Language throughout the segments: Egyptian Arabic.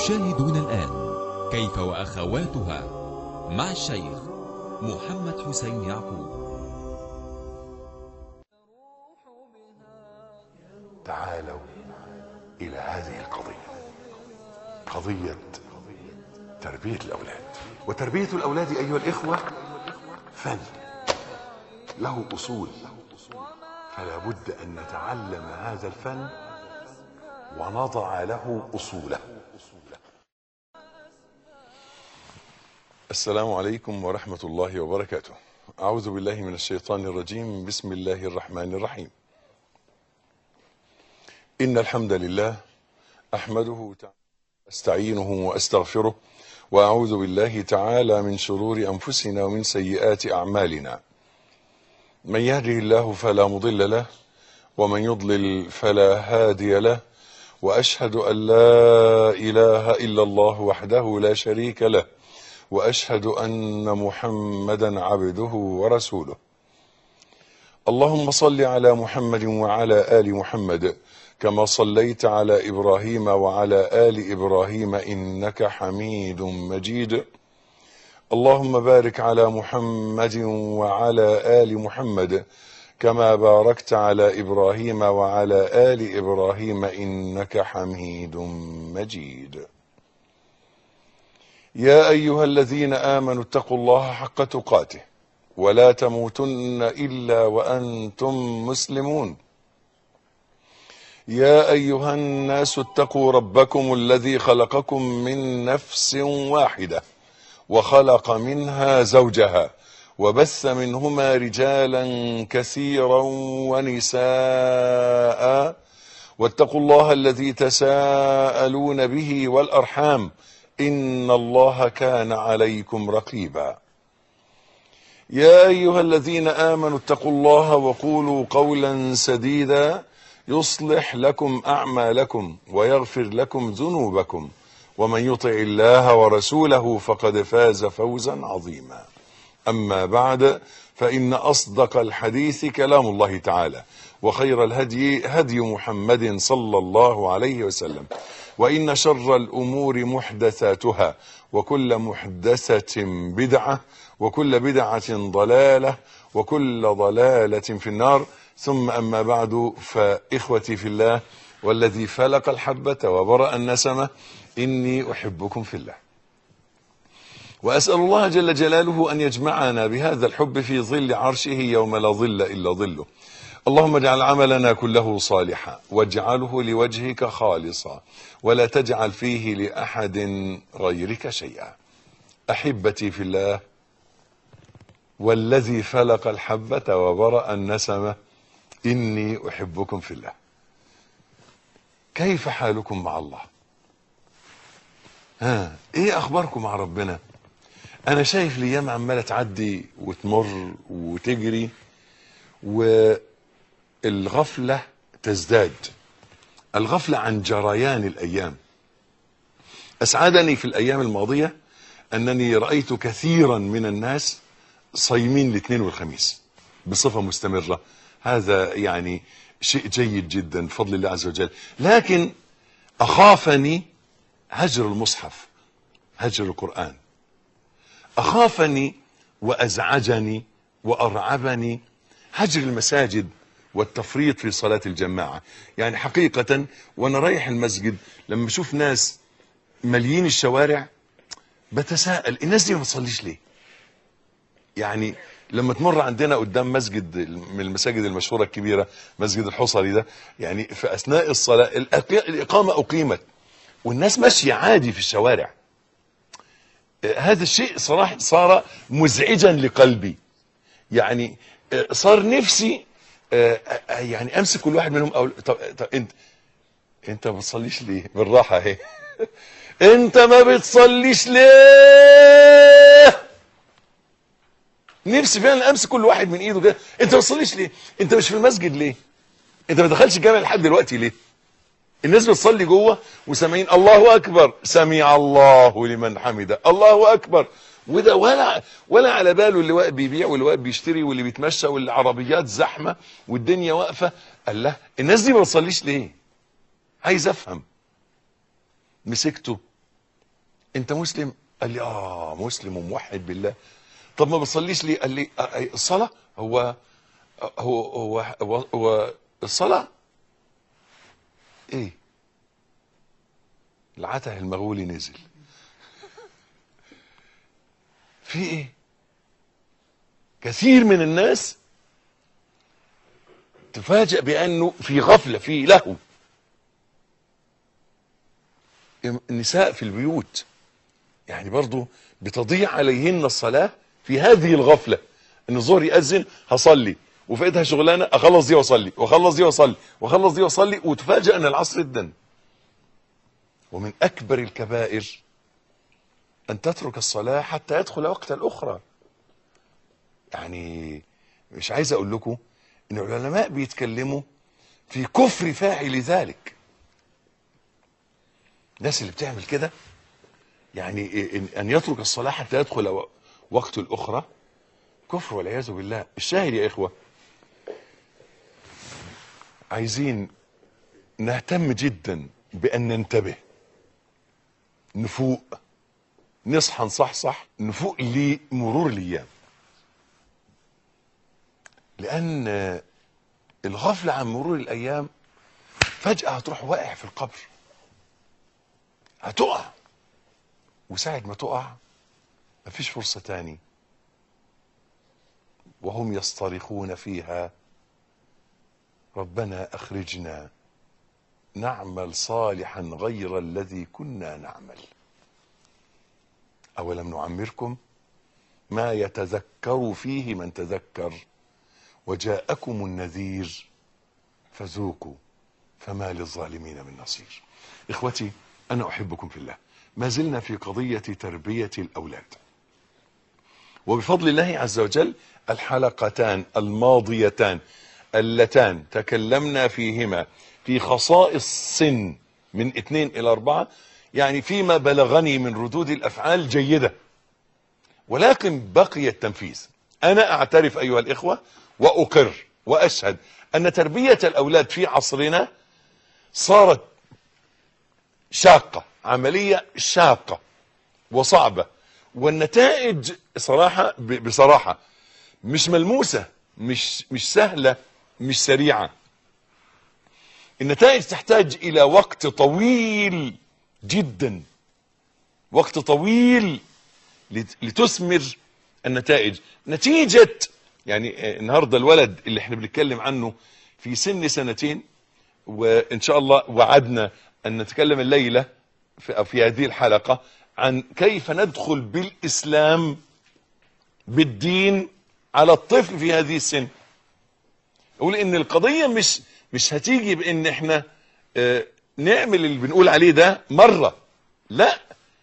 تشاهدون الآن كيف وأخواتها مع الشيخ محمد حسين يعقوب تعالوا إلى هذه القضية قضية تربية الأولاد وتربية الأولاد أيها الإخوة فن له أصول فلا بد أن نتعلم هذا الفن ونضع له أصوله السلام عليكم ورحمة الله وبركاته أعوذ بالله من الشيطان الرجيم بسم الله الرحمن الرحيم إن الحمد لله أحمده تعالى أستعينه وأستغفره وأعوذ بالله تعالى من شرور أنفسنا ومن سيئات أعمالنا من يهده الله فلا مضل له ومن يضلل فلا هادي له وأشهد أن لا إله إلا الله وحده لا شريك له وأشهد أن محمدا عبده ورسوله اللهم صل على محمد وعلى آل محمد كما صليت على إبراهيم وعلى آل إبراهيم إنك حميد مجيد اللهم بارك على محمد وعلى آل محمد كما باركت على إبراهيم وعلى آل إبراهيم إنك حميد مجيد يا أيها الذين آمنوا اتقوا الله حق تقاته ولا تموتن إلا وأنتم مسلمون يا أيها الناس اتقوا ربكم الذي خلقكم من نفس واحدة وخلق منها زوجها وبث منهما رجالا كثيرا ونساء واتقوا الله الذي تساءلون به والأرحام إن الله كان عليكم رقيبا يا أيها الذين آمنوا اتقوا الله وقولوا قولا سديدا يصلح لكم أعمالكم ويغفر لكم ذنوبكم ومن يطع الله ورسوله فقد فاز فوزا عظيما أما بعد فإن أصدق الحديث كلام الله تعالى وخير الهدي هدي محمد صلى الله عليه وسلم وإن شر الأمور محدثاتها وكل محدثة بدعة وكل بدعة ضلالة وكل ضلالة في النار ثم أما بعد فإخوتي في الله والذي فلق الحبة وبرأ النسمة إني أحبكم في الله وأسأل الله جل جلاله أن يجمعنا بهذا الحب في ظل عرشه يوم لا ظل إلا ظله اللهم اجعل عملنا كله صالحا واجعله لوجهك خالصا ولا تجعل فيه لأحد غيرك شيئا أحبتي في الله والذي فلق الحبة وبرأ النسمة إني أحبكم في الله كيف حالكم مع الله ها ايه اخباركم مع ربنا انا شايف الايام عماله تعدي وتمر وتجري والغفله تزداد الغفله عن جريان الايام اسعدني في الايام الماضيه انني رايت كثيرا من الناس صايمين الاثنين والخميس بصفه مستمره هذا يعني شيء جيد جدا بفضل الله عز وجل لكن اخافني هجر المصحف هجر القرآن أخافني وأزعجني وأرعبني هجر المساجد والتفريط في صلاة الجماعة يعني حقيقة وأنا رايح المسجد لما أشوف ناس مليين الشوارع بتساءل الناس دي ما بتصليش ليه يعني لما تمر عندنا قدام مسجد من المساجد المشهورة الكبيرة مسجد الحصري ده يعني في أثناء الصلاة الإقامة أقيمت والناس ماشية عادي في الشوارع هذا الشيء صراحة صار مزعجا لقلبي يعني صار نفسي يعني امسك كل واحد منهم أقول طب, طب انت انت ما بتصليش ليه بالراحة اهي انت ما بتصليش ليه نفسي فعلا امسك كل واحد من ايده كده انت ما بتصليش ليه انت مش في المسجد ليه انت ما دخلش الجامع لحد دلوقتي ليه الناس بتصلي جوه وسامعين الله اكبر سمع الله لمن حمده الله اكبر وده ولا ولا على باله اللي واقف بيبيع واللي واقف بيشتري واللي بيتمشى والعربيات زحمه والدنيا واقفه قال له الناس دي ما بتصليش ليه عايز افهم مسكته انت مسلم قال لي اه مسلم وموحد بالله طب ما بتصليش ليه قال لي آه، آه، الصلاه هو هو هو, هو, هو الصلاه ايه العته المغولي نزل في ايه كثير من الناس تفاجأ بأنه في غفلة في لهو النساء في البيوت يعني برضو بتضيع عليهن الصلاة في هذه الغفلة ان الظهر يأذن هصلي وفي ايدها شغلانة اخلص دي واصلي واخلص دي واصلي واخلص دي واصلي وتفاجأ ان العصر ادن ومن اكبر الكبائر ان تترك الصلاة حتى يدخل وقت الاخرى يعني مش عايز اقول لكم ان العلماء بيتكلموا في كفر فاعل ذلك الناس اللي بتعمل كده يعني إن- ان يترك الصلاه حتى يدخل و- وقت الاخرى كفر والعياذ بالله الشاهد يا اخوه عايزين نهتم جدا بان ننتبه نفوق نصحى نصحصح نفوق لمرور الايام لان الغفله عن مرور الايام فجاه هتروح واقع في القبر هتقع وساعة ما تقع مفيش فرصة تاني وهم يصطرخون فيها ربنا أخرجنا نعمل صالحا غير الذي كنا نعمل أولم نعمركم ما يتذكر فيه من تذكر وجاءكم النذير فذوقوا فما للظالمين من نصير اخوتي انا احبكم في الله ما زلنا في قضية تربية الاولاد وبفضل الله عز وجل الحلقتان الماضيتان اللتان تكلمنا فيهما في خصائص سن من اثنين الى اربعة يعني فيما بلغني من ردود الافعال جيدة ولكن بقي التنفيذ انا اعترف ايها الاخوة واقر واشهد ان تربية الاولاد في عصرنا صارت شاقة عملية شاقة وصعبة والنتائج صراحة ب- بصراحة مش ملموسة مش مش سهلة مش سريعة النتائج تحتاج إلى وقت طويل جدا وقت طويل لت- لتثمر النتائج نتيجة يعني آه، النهاردة الولد اللي احنا بنتكلم عنه في سن سنتين وان شاء الله وعدنا ان نتكلم الليله في, أو في هذه الحلقه عن كيف ندخل بالاسلام بالدين على الطفل في هذه السن اقول ان القضيه مش مش هتيجي بان احنا آه، نعمل اللي بنقول عليه ده مره لا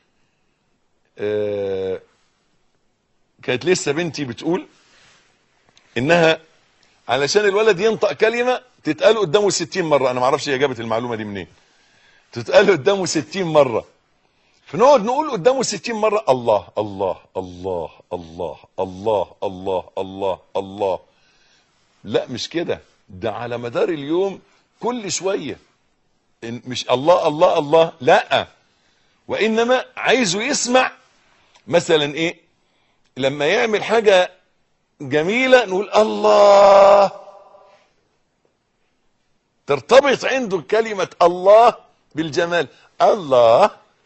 آه، كانت لسه بنتي بتقول انها علشان الولد ينطق كلمة تتقال قدامه 60 مرة انا ما اعرفش هي جابت المعلومة دي منين تتقال قدامه 60 مرة فنقعد نقول قدامه 60 مرة الله الله الله الله الله الله الله الله لا مش كده ده على مدار اليوم كل شوية إن- مش الله الله الله لا وانما عايزه يسمع مثلا ايه لما يعمل حاجة جميلة نقول الله ترتبط عنده كلمة الله بالجمال الله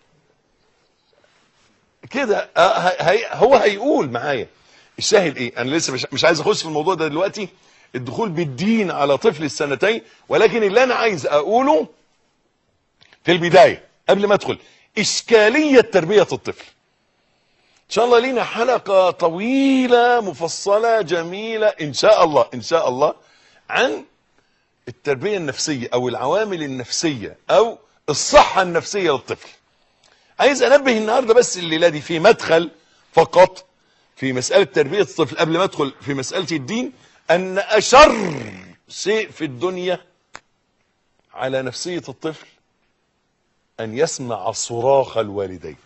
كده آه، هي هو هيقول معايا الشاهد ايه انا لسه مش, مش عايز اخش في الموضوع ده دلوقتي الدخول بالدين على طفل السنتين ولكن اللي انا عايز اقوله في البداية قبل ما ادخل اشكالية تربية الطفل ان شاء الله لينا حلقة طويلة مفصلة جميلة ان شاء الله ان شاء الله عن التربية النفسية او العوامل النفسية او الصحة النفسية للطفل عايز انبه النهاردة بس الليلة دي في مدخل فقط في مسألة تربية الطفل قبل ما ادخل في مسألة الدين ان اشر شيء في الدنيا على نفسية الطفل ان يسمع صراخ الوالدين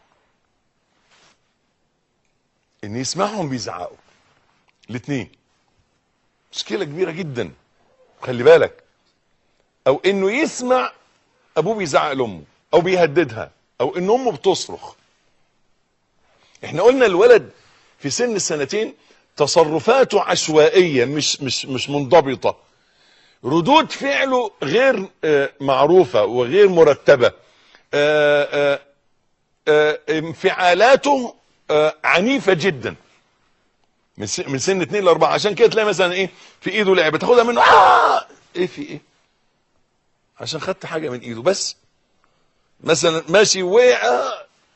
ان يسمعهم بيزعقوا الاثنين مشكلة كبيرة جدا خلي بالك او انه يسمع ابوه بيزعق لامه او بيهددها او ان امه بتصرخ احنا قلنا الولد في سن السنتين تصرفاته عشوائيه مش مش مش منضبطه ردود فعله غير آه، معروفه وغير مرتبه آه، آه، آه، انفعالاته آه، عنيفه جدا من س- من سن 2 ل 4 عشان كده تلاقي مثلا ايه في ايده لعبه تاخدها منه آه ايه في ايه عشان خدت حاجه من ايده بس مثلا ماشي وقع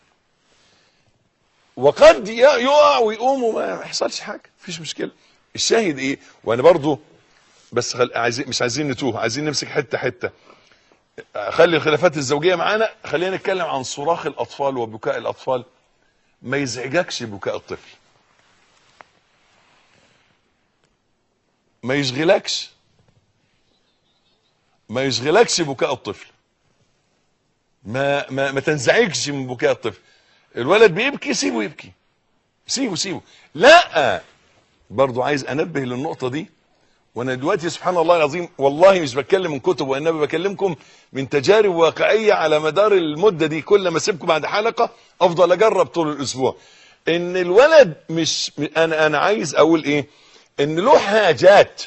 وقد ي- يقع ويقوم وما يحصلش حاجه مفيش مشكله الشاهد ايه وانا برضو بس خل... عايزين مش عايزين نتوه عايزين نمسك حته حته خلي الخلافات الزوجيه معانا خلينا نتكلم عن صراخ الاطفال وبكاء الاطفال ما يزعجكش بكاء الطفل ما يشغلكش ما يشغلكش بكاء الطفل ما ما ما تنزعجش من بكاء الطفل الولد بيبكي سيبه يبكي سيبه سيبه لا برضو عايز انبه للنقطه دي وانا دلوقتي سبحان الله العظيم والله مش بتكلم من كتب وانما بكلمكم من تجارب واقعيه على مدار المده دي كل ما اسيبكم بعد حلقه افضل اجرب طول الاسبوع ان الولد مش انا انا عايز اقول ايه ان له حاجات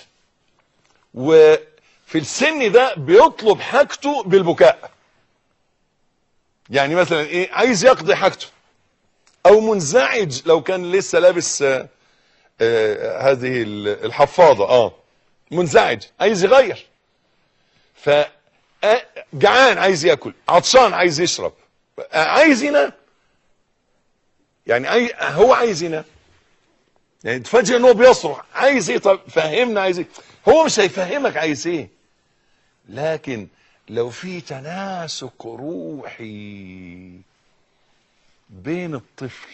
وفي السن ده بيطلب حاجته بالبكاء يعني مثلا ايه عايز يقضي حاجته او منزعج لو كان لسه لابس آه آه هذه ال- الحفاضه اه منزعج عايز يغير ف آه، جعان عايز ياكل عطشان عايز يشرب آه، عايز ينام يعني عاي... هو عايز ينام يعني تفاجئ ان هو بيصرخ عايز ايه طب فهمنا عايز ايه هو مش هيفهمك عايز ايه لكن لو في تناسق روحي بين الطفل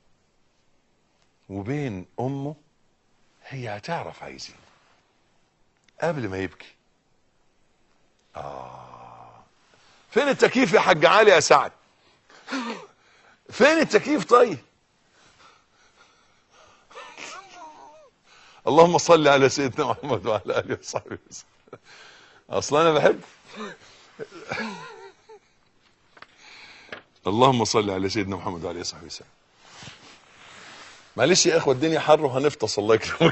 وبين امه هي هتعرف عايز ايه قبل ما يبكي اه فين التكييف يا حاج علي يا سعد فين التكييف طيب اللهم صل على سيدنا محمد وعلى اله وصحبه وسلم اصلا انا بحب اللهم صل على سيدنا محمد وعلى اله وصحبه وسلم معلش يا اخوه الدنيا حر وهنفطس الله يكرمك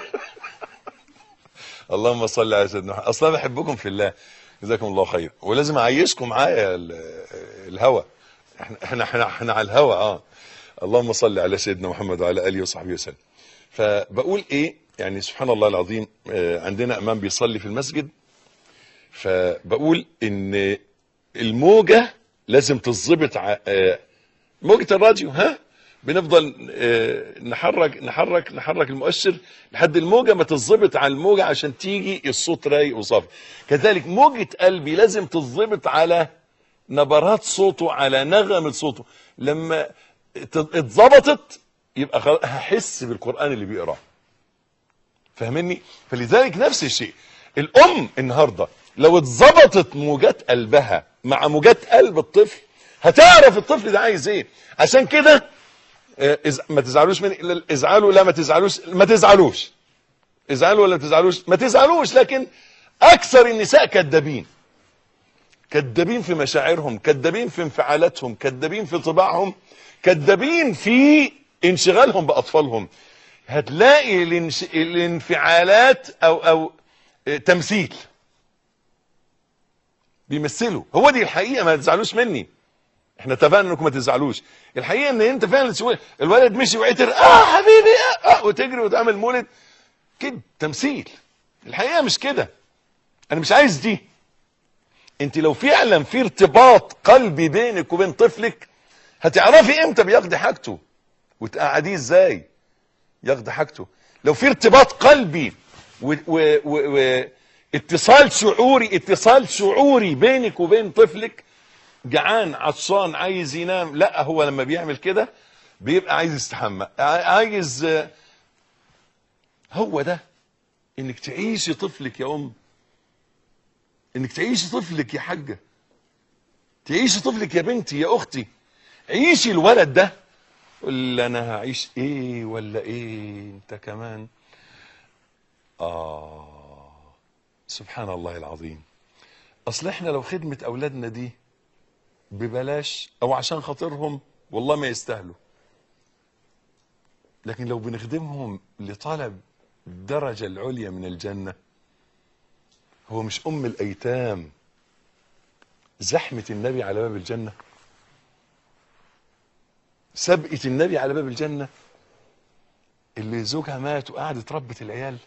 اللهم صل على سيدنا محمد اصلا بحبكم في الله جزاكم الله خير ولازم اعيشكم معايا ال- الهوى احنا احنا احنا, احنا على الهوى اه اللهم صل على سيدنا محمد وعلى اله وصحبه وسلم فبقول ايه يعني سبحان الله العظيم آه، عندنا امام بيصلي في المسجد فبقول ان الموجه لازم تتظبط ع- آه، موجه الراديو ها بنفضل آه، نحرك نحرك نحرك المؤشر لحد الموجه ما تتظبط على الموجه عشان تيجي الصوت رايق وصافي كذلك موجه قلبي لازم تتظبط على نبرات صوته على نغمه صوته لما ت- اتظبطت يبقى خلاص هحس بالقران اللي بيقراه فاهمني فلذلك نفس الشيء الام النهارده لو اتظبطت موجات قلبها مع موجات قلب الطفل هتعرف الطفل ده عايز ايه عشان كده آه، إز- ما تزعلوش مني لا- ازعلوا لا ما تزعلوش ما تزعلوش ازعلوا ولا ما تزعلوش ما تزعلوش لكن اكثر النساء كذابين كذابين في مشاعرهم كذابين في انفعالاتهم كذابين في طباعهم كذابين في انشغالهم باطفالهم هتلاقي الانش... الانفعالات او او آه، تمثيل بيمثلوا هو دي الحقيقه ما تزعلوش مني احنا اتفقنا انكم ما تزعلوش الحقيقه ان انت فعلا تسوي الولد مشي وعتر اه حبيبي آه, اه وتجري وتعمل مولد كده تمثيل الحقيقه مش كده انا مش عايز دي انت لو فعلا في ارتباط قلبي بينك وبين طفلك هتعرفي امتى بيقضي حاجته وتقعديه ازاي يقضي حاجته لو في ارتباط قلبي و و و و اتصال شعوري اتصال شعوري بينك وبين طفلك جعان عطشان عايز ينام لا هو لما بيعمل كده بيبقى عايز يستحمى ع- عايز آه، هو ده انك تعيشي طفلك يا ام انك تعيشي طفلك يا حاجه تعيشي طفلك يا بنتي يا اختي عيشي الولد ده قول انا هعيش ايه ولا ايه انت كمان اه سبحان الله العظيم اصل احنا لو خدمه اولادنا دي ببلاش او عشان خاطرهم والله ما يستاهلوا لكن لو بنخدمهم لطلب الدرجة العليا من الجنة هو مش أم الأيتام زحمة النبي على باب الجنة سبقة النبي على باب الجنة اللي زوجها مات وقعدت ربة العيال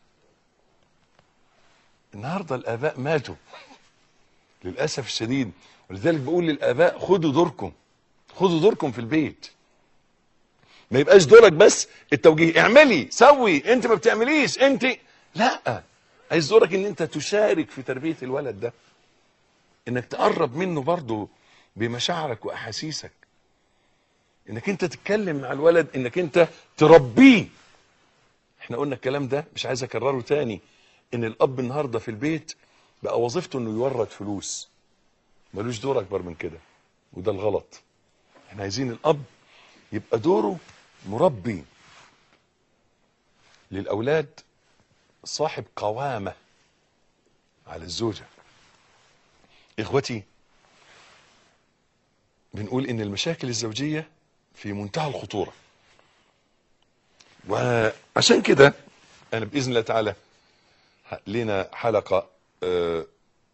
النهاردة الآباء ماتوا للأسف الشديد ولذلك بقول للآباء خدوا دوركم خدوا دوركم في البيت ما يبقاش دورك بس التوجيه اعملي سوي انت ما بتعمليش انت لا عايز دورك ان انت تشارك في تربية الولد ده انك تقرب منه برضه بمشاعرك واحاسيسك انك انت تتكلم مع الولد انك انت تربيه احنا قلنا الكلام ده مش عايز اكرره تاني ان الاب النهارده في البيت بقى وظيفته انه يورد فلوس ملوش دور اكبر من كده وده الغلط احنا عايزين الاب يبقى دوره مربي للاولاد صاحب قوامه على الزوجه اخوتي بنقول ان المشاكل الزوجيه في منتهى الخطوره وعشان كده انا باذن الله تعالى لنا حلقه آه،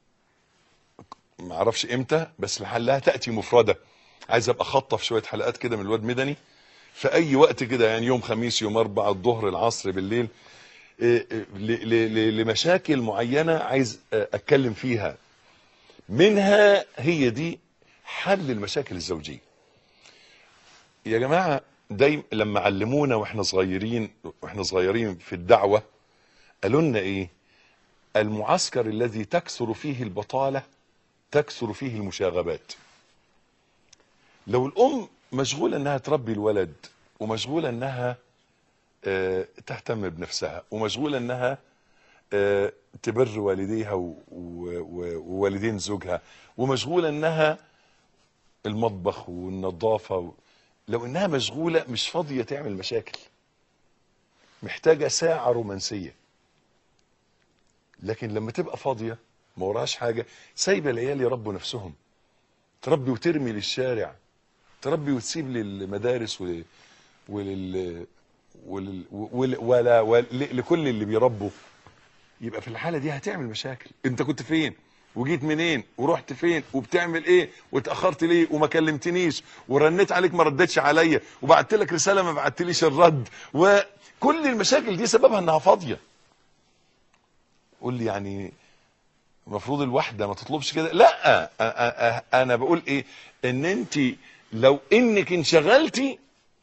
ما اعرفش امتى بس لعلها تاتي مفرده عايز ابقى خطف شويه حلقات كده من الواد مدني في اي وقت كده يعني يوم خميس يوم اربع الظهر العصر بالليل آه، آه، ل- ل- ل- لمشاكل معينه عايز آه، اتكلم فيها منها هي دي حل المشاكل الزوجيه يا جماعه دايما لما علمونا واحنا صغيرين واحنا صغيرين في الدعوه قالوا لنا ايه المعسكر الذي تكثر فيه البطاله تكثر فيه المشاغبات لو الام مشغوله انها تربي الولد ومشغوله انها آه، تهتم بنفسها ومشغوله انها آه، تبر والديها و- و- و- ووالدين زوجها ومشغوله انها المطبخ والنظافه و... لو انها مشغوله مش فاضيه تعمل مشاكل محتاجه ساعه رومانسيه لكن لما تبقى فاضيه ما وراهاش حاجه سايبه العيال يربوا نفسهم تربي وترمي للشارع تربي وتسيب للمدارس ول... ولل... ولل... ول... ولا ول... لكل اللي بيربوا يبقى في الحاله دي هتعمل مشاكل انت كنت فين وجيت منين ورحت فين وبتعمل ايه واتاخرت ليه وما كلمتنيش ورنيت عليك ما ردتش عليا وبعت لك رساله ما بعتليش الرد وكل المشاكل دي سببها انها فاضيه قول لي يعني المفروض الواحده ما تطلبش كده لا أ- أ- أ- انا بقول ايه ان انت لو انك انشغلتي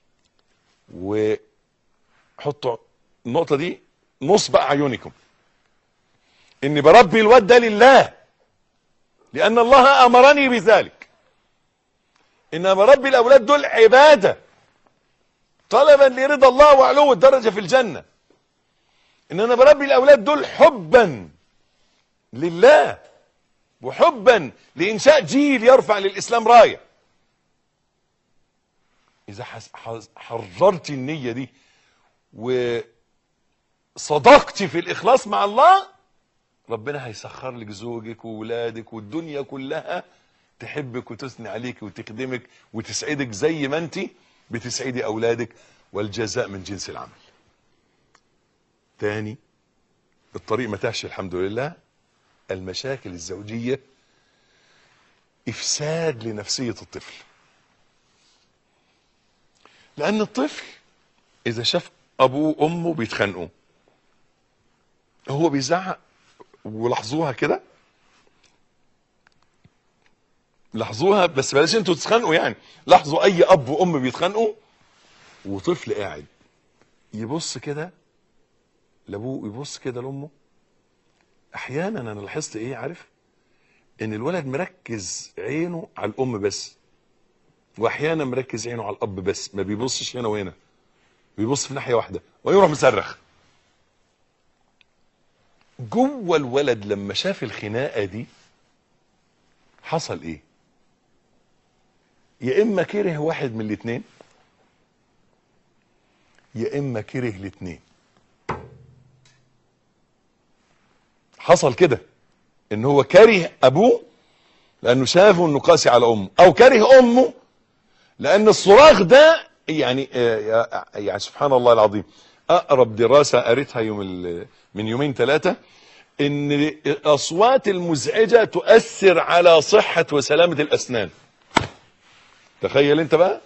وحطوا النقطه دي نصب اعينكم اني بربي الواد ده لله لان الله امرني بذلك ان بربي الاولاد دول عباده طلبا لرضا الله وعلو الدرجه في الجنه ان انا بربي الاولاد دول حبا لله وحبا لانشاء جيل يرفع للاسلام رايه اذا حس- حز- حررتي النيه دي وصدقتي في الاخلاص مع الله ربنا هيسخر لك زوجك وولادك والدنيا كلها تحبك وتثني عليك وتخدمك وتسعدك زي ما انت بتسعدي اولادك والجزاء من جنس العمل تاني الطريق ما تهش الحمد لله المشاكل الزوجية افساد لنفسية الطفل لان الطفل اذا شاف ابوه وامه بيتخانقوا هو بيزعق ولاحظوها كده لاحظوها بس بلاش انتوا تتخانقوا يعني لاحظوا اي اب وام بيتخانقوا وطفل قاعد يبص كده لابوه يبص كده لامه احيانا انا لاحظت ايه عارف ان الولد مركز عينه على الام بس واحيانا مركز عينه على الاب بس ما بيبصش هنا وهنا بيبص في ناحيه واحده ويروح مصرخ جوه الولد لما شاف الخناقه دي حصل ايه يا اما كره واحد من الاثنين يا اما كره الاثنين حصل كده ان هو كره ابوه لانه شافه انه قاسي على امه او كره امه لان الصراخ ده يعني آه، يعني سبحان الله العظيم اقرب دراسه قريتها يوم ال- من يومين ثلاثه ان الاصوات المزعجه تؤثر على صحه وسلامه الاسنان تخيل انت بقى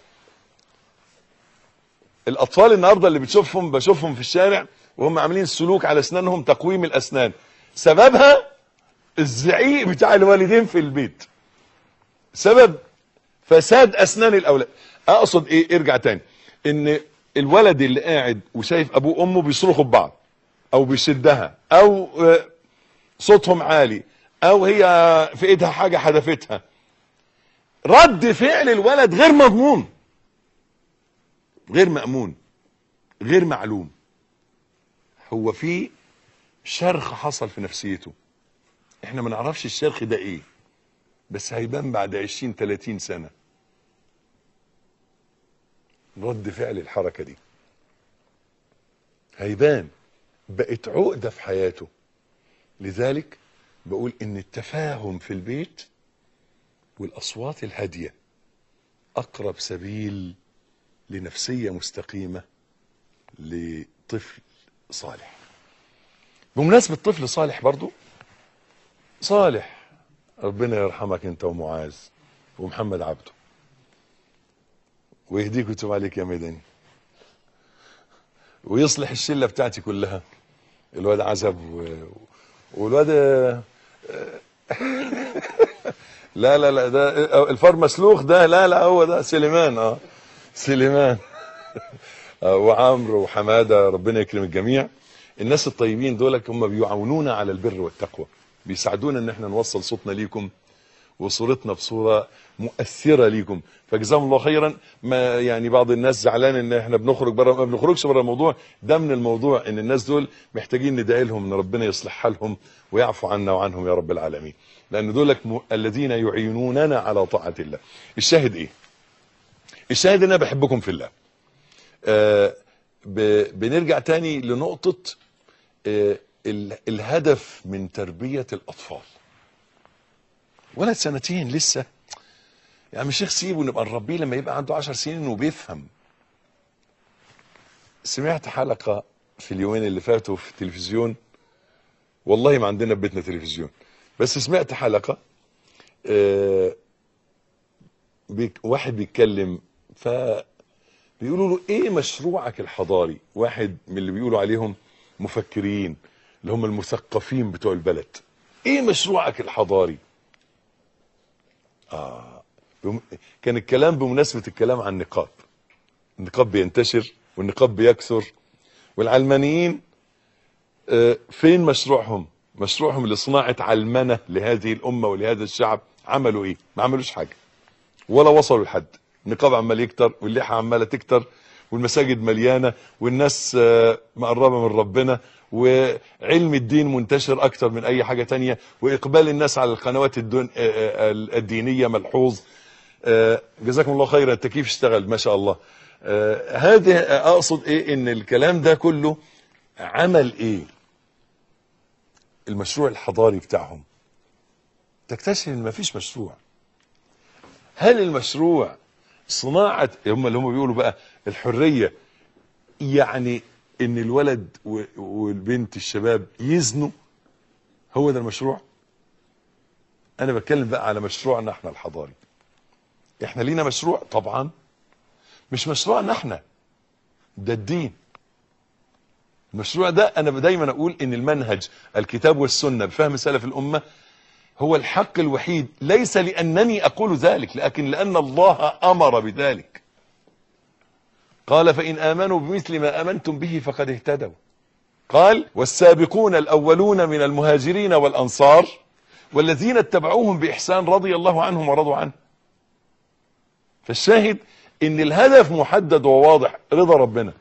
الاطفال النهارده اللي بتشوفهم بشوفهم في الشارع وهم عاملين سلوك على اسنانهم تقويم الاسنان سببها الزعيق بتاع الوالدين في البيت سبب فساد اسنان الاولاد اقصد ايه ارجع تاني ان الولد اللي قاعد وشايف ابوه وامه بيصرخوا ببعض او بيشدها او آه، صوتهم عالي او هي في ايدها حاجه حدفتها رد فعل الولد غير مضمون غير مأمون غير معلوم هو في شرخ حصل في نفسيته احنا ما نعرفش الشرخ ده ايه بس هيبان بعد 20 30 سنة رد فعل الحركة دي هيبان بقت عقدة في حياته لذلك بقول ان التفاهم في البيت والاصوات الهادية اقرب سبيل لنفسية مستقيمة لطفل صالح بمناسبة طفل صالح برضو صالح ربنا يرحمك انت ومعاذ ومحمد عبده ويهديك ويتوب عليك يا ميداني ويصلح الشله بتاعتي كلها الواد عزب و... والواد لا لا لا ده الفار مسلوخ ده لا لا هو ده سليمان اه سليمان آه، وعمرو وحماده ربنا يكرم الجميع الناس الطيبين دول هم بيعاونونا على البر والتقوى بيساعدونا ان احنا نوصل صوتنا ليكم وصورتنا بصوره مؤثره ليكم فجزاهم الله خيرا ما يعني بعض الناس زعلان ان احنا بنخرج بره ما بنخرجش بره الموضوع ده من الموضوع ان الناس دول محتاجين ندعي لهم ان ربنا يصلح حالهم ويعفو عنا وعنهم يا رب العالمين لان دولك م- الذين يعينوننا على طاعه الله الشاهد ايه الشاهد ان انا بحبكم في الله آه ب- بنرجع تاني لنقطه آه ال- الهدف من تربيه الاطفال ولد سنتين لسه يا عم الشيخ سيبه نبقى نربيه لما يبقى عنده عشر سنين وبيفهم سمعت حلقة في اليومين اللي فاتوا في التلفزيون والله ما عندنا في بيتنا تلفزيون بس سمعت حلقة آه، بيك واحد بيتكلم ف بيقولوا له ايه مشروعك الحضاري واحد من اللي بيقولوا عليهم مفكرين اللي هم المثقفين بتوع البلد ايه مشروعك الحضاري بم- كان الكلام بمناسبة الكلام عن النقاب النقاب بينتشر والنقاب بيكثر والعلمانيين آه، فين مشروعهم مشروعهم لصناعة علمنة لهذه الأمة ولهذا الشعب عملوا ايه ما عملوش حاجة ولا وصلوا لحد النقاب عمال يكتر واللحى عمالة تكتر والمساجد مليانة والناس آه، مقربة من ربنا وعلم الدين منتشر أكتر من أي حاجة تانية وإقبال الناس على القنوات الدون آه، آه، الدينية ملحوظ آه، جزاكم الله خيرا التكييف اشتغل ما شاء الله آه، هذه اقصد ايه ان الكلام ده كله عمل ايه المشروع الحضاري بتاعهم تكتشف ان مفيش مشروع هل المشروع صناعة هم اللي هم بيقولوا بقى الحرية يعني ان الولد و- والبنت الشباب يزنوا هو ده المشروع انا بتكلم بقى على مشروعنا احنا الحضاري احنا لينا مشروع طبعا مش مشروعنا احنا ده الدين المشروع ده انا دايما اقول ان المنهج الكتاب والسنه بفهم سلف الامه هو الحق الوحيد ليس لانني اقول ذلك لكن لان الله امر بذلك قال فان امنوا بمثل ما امنتم به فقد اهتدوا قال والسابقون الاولون من المهاجرين والانصار والذين اتبعوهم باحسان رضي الله عنهم ورضوا عنه فالشاهد ان الهدف محدد وواضح رضا ربنا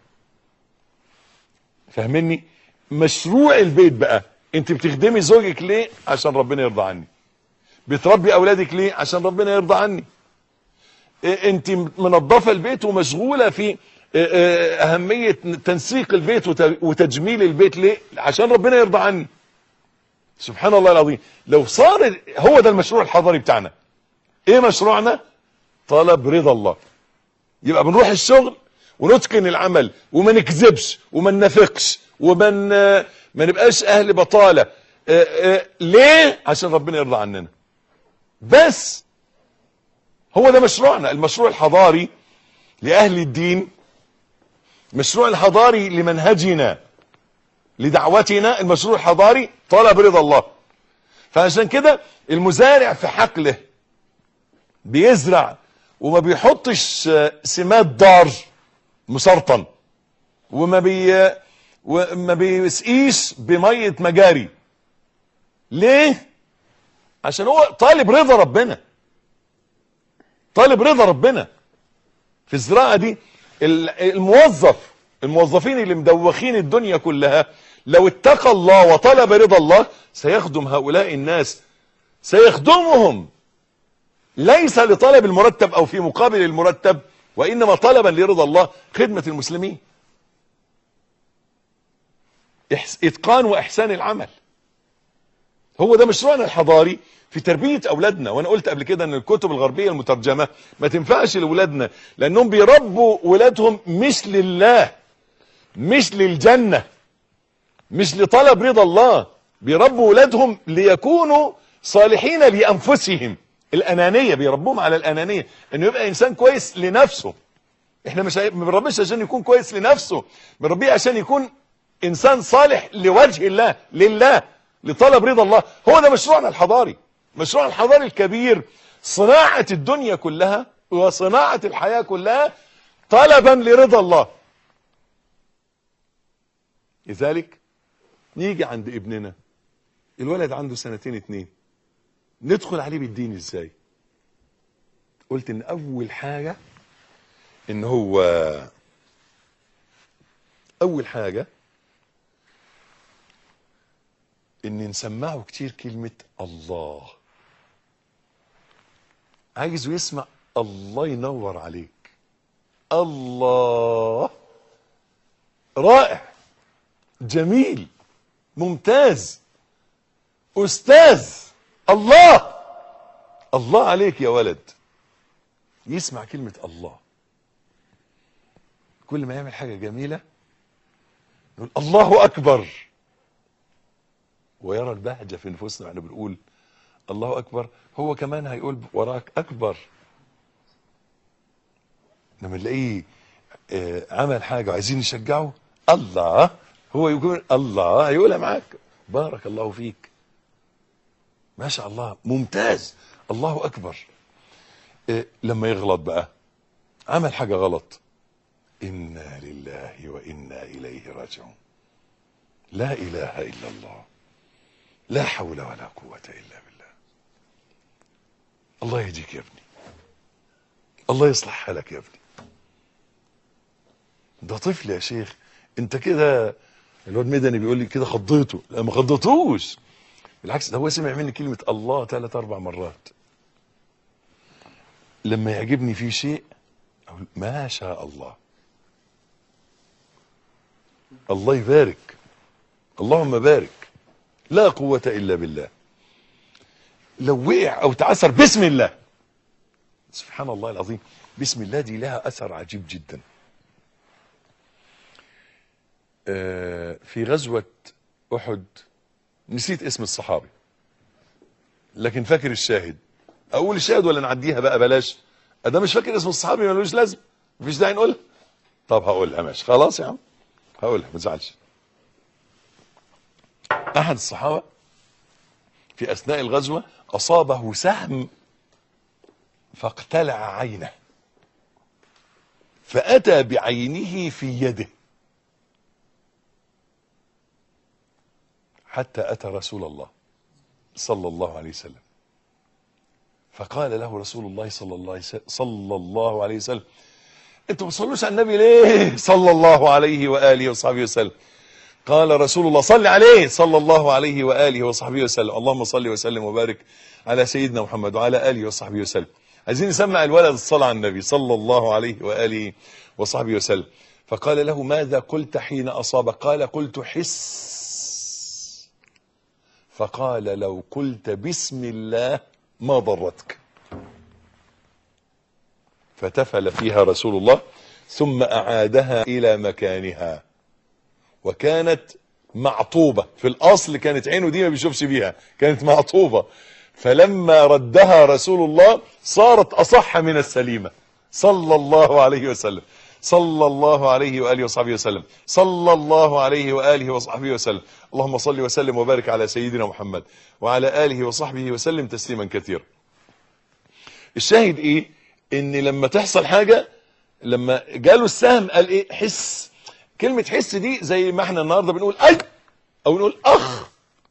فاهمني مشروع البيت بقى انت بتخدمي زوجك ليه عشان ربنا يرضى عني بتربي اولادك ليه عشان ربنا يرضى عني إيه انت منظفه البيت ومشغوله في إيه إيه اهميه تنسيق البيت وت- وتجميل البيت ليه عشان ربنا يرضى عني سبحان الله العظيم لو صار هو ده المشروع الحضاري بتاعنا ايه مشروعنا طلب رضا الله يبقى بنروح الشغل ونتقن العمل وما نكذبش وما ننافقش وما ن- ما نبقاش اهل بطاله آه، آه، ليه عشان ربنا يرضى عننا بس هو ده مشروعنا المشروع الحضاري لاهل الدين المشروع الحضاري لمنهجنا لدعوتنا المشروع الحضاري طلب رضا الله فعشان كده المزارع في حقله بيزرع وما بيحطش آه، سماد ضار مسرطن وما بي وما بيسقيش بميه مجاري ليه عشان هو طالب رضا ربنا طالب رضا ربنا في الزراعه دي ال- الموظف الموظفين اللي مدوخين الدنيا كلها لو اتقى الله وطلب رضا الله سيخدم هؤلاء الناس سيخدمهم ليس لطلب المرتب او في مقابل المرتب وانما طلبا لرضا الله خدمه المسلمين إحس- اتقان واحسان العمل هو ده مشروعنا الحضاري في تربية أولادنا وأنا قلت قبل كده أن الكتب الغربية المترجمة ما تنفعش لأولادنا لأنهم بيربوا ولادهم مش لله مش للجنة مش لطلب رضا الله بيربوا ولادهم ليكونوا صالحين لأنفسهم الأنانية بيربوهم على الأنانية أنه يبقى إنسان كويس لنفسه احنا مش ما بنربيش عشان يكون كويس لنفسه بنربيه عشان يكون انسان صالح لوجه الله لله لطلب رضا الله هو ده مشروعنا الحضاري مشروعنا الحضاري الكبير صناعة الدنيا كلها وصناعة الحياة كلها طلبا لرضا الله لذلك نيجي عند ابننا الولد عنده سنتين اتنين ندخل عليه بالدين ازاي قلت ان اول حاجة ان هو اول حاجة ان نسمعه كتير كلمة الله عايزه يسمع الله ينور عليك الله رائع جميل ممتاز استاذ الله الله عليك يا ولد يسمع كلمة الله كل ما يعمل حاجة جميلة نقول الله أكبر ويرى البهجة في نفوسنا واحنا بنقول الله أكبر هو كمان هيقول وراك أكبر لما نلاقيه آه، عمل حاجة وعايزين نشجعه الله هو يقول الله هيقولها معاك بارك الله فيك ما شاء الله ممتاز الله أكبر آه، لما يغلط بقى عمل حاجة غلط إنا لله وإنا إليه راجعون لا إله إلا الله لا حول ولا قوة إلا بالله الله يهديك يا ابني الله يصلح حالك يا ابني ده طفل يا شيخ انت كده الواد مدني بيقول لي كده خضيته لا ما خضيتوش بالعكس ده هو سمع مني كلمة الله ثلاث أربع مرات لما يعجبني فيه شيء أقول ما شاء الله الله يبارك اللهم بارك لا قوة إلا بالله لو وقع أو تعثر بسم الله سبحان الله العظيم بسم الله دي لها أثر عجيب جدا آه، في غزوة أحد نسيت اسم الصحابي لكن فاكر الشاهد أقول الشاهد ولا نعديها بقى بلاش ده مش فاكر اسم الصحابي ملوش لازم مفيش داعي نقولها طب هقولها ماشي خلاص يا عم هقولها ما تزعلش احد الصحابه في اثناء الغزوه اصابه سهم فاقتلع عينه فاتى بعينه في يده حتى اتى رسول الله صلى الله عليه وسلم فقال له رسول الله صلى الله عليه وسلم, صلى الله عليه وسلم انتوا ما بتصلوش على النبي ليه صلى الله عليه واله وصحبه وسلم قال رسول الله صل عليه صلى الله عليه واله وصحبه وسلم اللهم صل وسلم وبارك على سيدنا محمد وعلى اله وصحبه وسلم عايزين نسمع الولد الصلاه على النبي صلى الله عليه واله وصحبه وسلم فقال له ماذا قلت حين اصابك قال قلت حس فقال لو قلت بسم الله ما ضرتك فتفل فيها رسول الله ثم اعادها الى مكانها وكانت معطوبة في الاصل كانت عينه دي ما بيشوفش بيها كانت معطوبة فلما ردها رسول الله صارت اصح من السليمة صلى الله عليه وسلم صلى الله عليه وآله وصحبه وسلم صلى الله عليه وآله وصحبه وسلم اللهم صل وسلم وبارك على سيدنا محمد وعلى آله وصحبه وسلم تسليما كثيرا الشاهد ايه ان لما تحصل حاجة لما جاله السهم قال ايه حس كلمة حس دي زي ما احنا النهاردة بنقول اي او نقول اخ